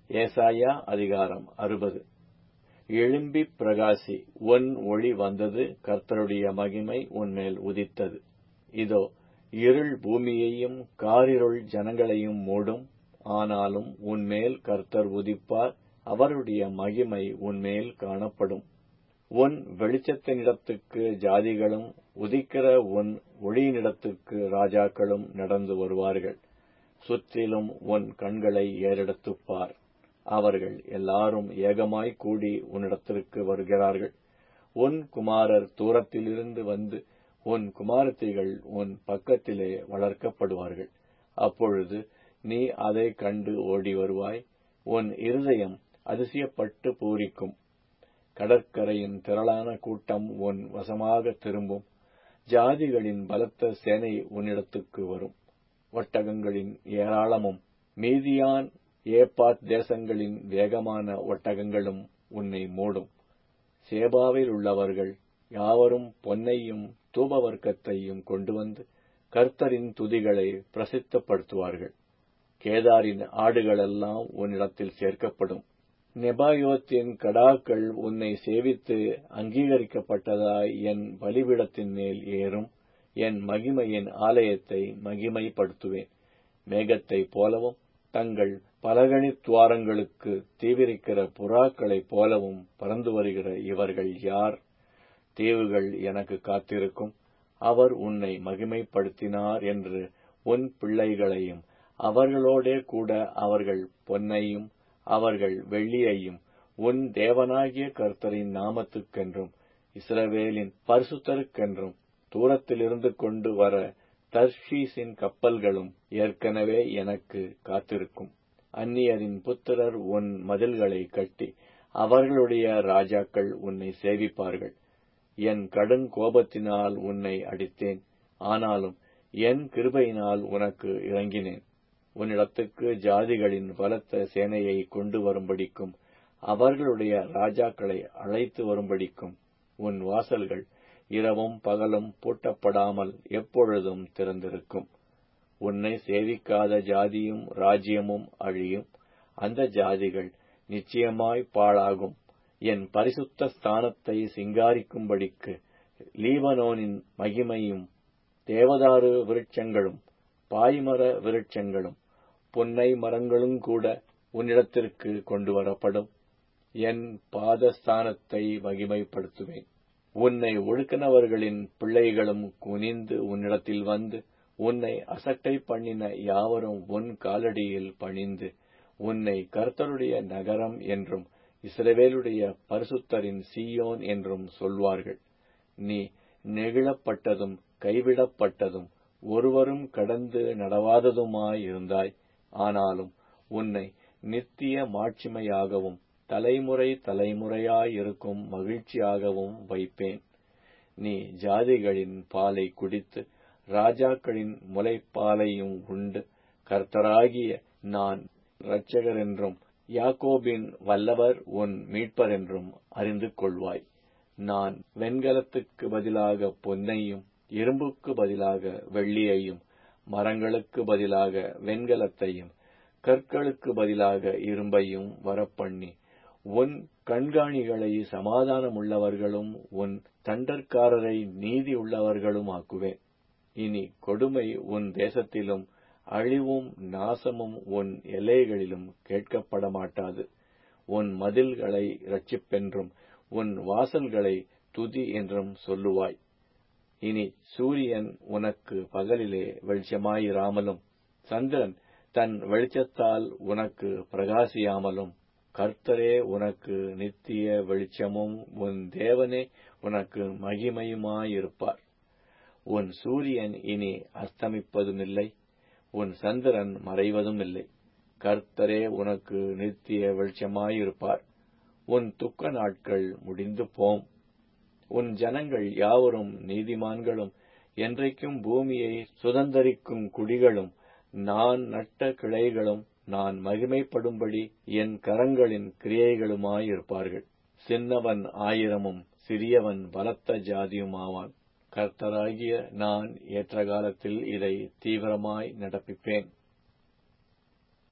ஏசாயா அதிகாரம் அறுபது எழும்பிப் பிரகாசி உன் ஒளி வந்தது கர்த்தருடைய மகிமை உன்மேல் உதித்தது இதோ இருள் பூமியையும் காரிருள் ஜனங்களையும் மூடும் ஆனாலும் உன்மேல் கர்த்தர் உதிப்பார் அவருடைய மகிமை உன்மேல் காணப்படும் உன் வெளிச்சத்தினிடத்துக்கு ஜாதிகளும் உதிக்கிற உன் ஒளியினிடத்துக்கு ராஜாக்களும் நடந்து வருவார்கள் சுற்றிலும் உன் கண்களை ஏறெடுத்துப் பார் அவர்கள் எல்லாரும் ஏகமாய் கூடி உன்னிடத்திற்கு வருகிறார்கள் உன் குமாரர் தூரத்திலிருந்து வந்து உன் குமாரத்திகள் உன் பக்கத்திலே வளர்க்கப்படுவார்கள் அப்பொழுது நீ அதைக் கண்டு ஓடி வருவாய் உன் இருதயம் அதிசயப்பட்டு பூரிக்கும் கடற்கரையின் திரளான கூட்டம் உன் வசமாக திரும்பும் ஜாதிகளின் பலத்த சேனை உன்னிடத்துக்கு வரும் ஒட்டகங்களின் ஏராளமும் மீதியான் ஏப்பாத் தேசங்களின் வேகமான ஒட்டகங்களும் உன்னை மூடும் சேபாவில் உள்ளவர்கள் யாவரும் பொன்னையும் தூபவர்க்கத்தையும் கொண்டு வந்து கர்த்தரின் துதிகளை பிரசித்தப்படுத்துவார்கள் கேதாரின் ஆடுகளெல்லாம் உன்னிடத்தில் சேர்க்கப்படும் நெபாயோத்தின் கடாக்கள் உன்னை சேவித்து அங்கீகரிக்கப்பட்டதாய் என் பலிபீடத்தின் மேல் ஏறும் என் மகிமையின் ஆலயத்தை மகிமைப்படுத்துவேன் மேகத்தைப் போலவும் தங்கள் பலகணி துவாரங்களுக்கு தீவிரிக்கிற புறாக்களைப் போலவும் பறந்து வருகிற இவர்கள் யார் தீவுகள் எனக்கு காத்திருக்கும் அவர் உன்னை மகிமைப்படுத்தினார் என்று உன் பிள்ளைகளையும் அவர்களோடே கூட அவர்கள் பொன்னையும் அவர்கள் வெள்ளியையும் உன் தேவனாகிய கர்த்தரின் நாமத்துக்கென்றும் இஸ்ரவேலின் பரிசுத்தருக்கென்றும் தூரத்திலிருந்து கொண்டு வர தர்ஷீஸின் கப்பல்களும் ஏற்கனவே எனக்கு காத்திருக்கும் அந்நியரின் புத்திரர் உன் மதில்களை கட்டி அவர்களுடைய ராஜாக்கள் உன்னை சேவிப்பார்கள் என் கடும் கோபத்தினால் உன்னை அடித்தேன் ஆனாலும் என் கிருபையினால் உனக்கு இறங்கினேன் உன்னிடத்துக்கு ஜாதிகளின் பலத்த சேனையை கொண்டு வரும்படிக்கும் அவர்களுடைய ராஜாக்களை அழைத்து வரும்படிக்கும் உன் வாசல்கள் இரவும் பகலும் பூட்டப்படாமல் எப்பொழுதும் திறந்திருக்கும் உன்னை சேவிக்காத ஜாதியும் ராஜ்யமும் அழியும் அந்த ஜாதிகள் நிச்சயமாய் பாழாகும் என் பரிசுத்த ஸ்தானத்தை சிங்காரிக்கும்படிக்கு லீபனோனின் மகிமையும் தேவதாரு விருட்சங்களும் பாய்மர விருட்சங்களும் பொன்னை மரங்களும் கூட உன்னிடத்திற்கு கொண்டு வரப்படும் என் பாதஸ்தானத்தை மகிமைப்படுத்துவேன் உன்னை ஒழுக்கினவர்களின் பிள்ளைகளும் குனிந்து உன்னிடத்தில் வந்து உன்னை அசட்டை பண்ணின யாவரும் உன் காலடியில் பணிந்து உன்னை கர்த்தருடைய நகரம் என்றும் இஸ்ரவேலுடைய பரிசுத்தரின் சீயோன் என்றும் சொல்வார்கள் நீ நெகிழப்பட்டதும் கைவிடப்பட்டதும் ஒருவரும் கடந்து நடவாததுமாயிருந்தாய் ஆனாலும் உன்னை நித்திய மாட்சிமையாகவும் தலைமுறை தலைமுறையாயிருக்கும் மகிழ்ச்சியாகவும் வைப்பேன் நீ ஜாதிகளின் பாலை குடித்து ராஜாக்களின் முலைப்பாலையும் உண்டு கர்த்தராகிய நான் இரட்சகரென்றும் யாக்கோபின் வல்லவர் உன் மீட்பரென்றும் அறிந்து கொள்வாய் நான் வெண்கலத்துக்கு பதிலாக பொன்னையும் இரும்புக்கு பதிலாக வெள்ளியையும் மரங்களுக்கு பதிலாக வெண்கலத்தையும் கற்களுக்கு பதிலாக இரும்பையும் வரப்பண்ணி உன் கண்காணிகளை சமாதானமுள்ளவர்களும் உன் தண்டற்காரரை நீதி உள்ளவர்களும் ஆக்குவேன் இனி கொடுமை உன் தேசத்திலும் அழிவும் நாசமும் உன் எல்லைகளிலும் கேட்கப்பட மாட்டாது உன் மதில்களை இரட்சிப்பென்றும் உன் வாசல்களை துதி என்றும் சொல்லுவாய் இனி சூரியன் உனக்கு பகலிலே வெளிச்சமாயிராமலும் சந்திரன் தன் வெளிச்சத்தால் உனக்கு பிரகாசியாமலும் கர்த்தரே உனக்கு நித்திய வெளிச்சமும் உன் தேவனே உனக்கு மகிமையுமாயிருப்பார் உன் சூரியன் இனி அஸ்தமிப்பதுமில்லை உன் சந்திரன் மறைவதும் இல்லை கர்த்தரே உனக்கு நித்திய வெளிச்சமாயிருப்பார் உன் துக்க நாட்கள் முடிந்து போம் உன் ஜனங்கள் யாவரும் நீதிமான்களும் என்றைக்கும் பூமியை சுதந்தரிக்கும் குடிகளும் நான் நட்ட கிளைகளும் நான் மகிமைப்படும்படி என் கரங்களின் கிரியைகளுமாயிருப்பார்கள் சின்னவன் ஆயிரமும் சிறியவன் பலத்த ஜாதியுமாவான் கர்த்தராகிய நான் ஏற்ற காலத்தில் இதை தீவிரமாய் நடப்பிப்பேன்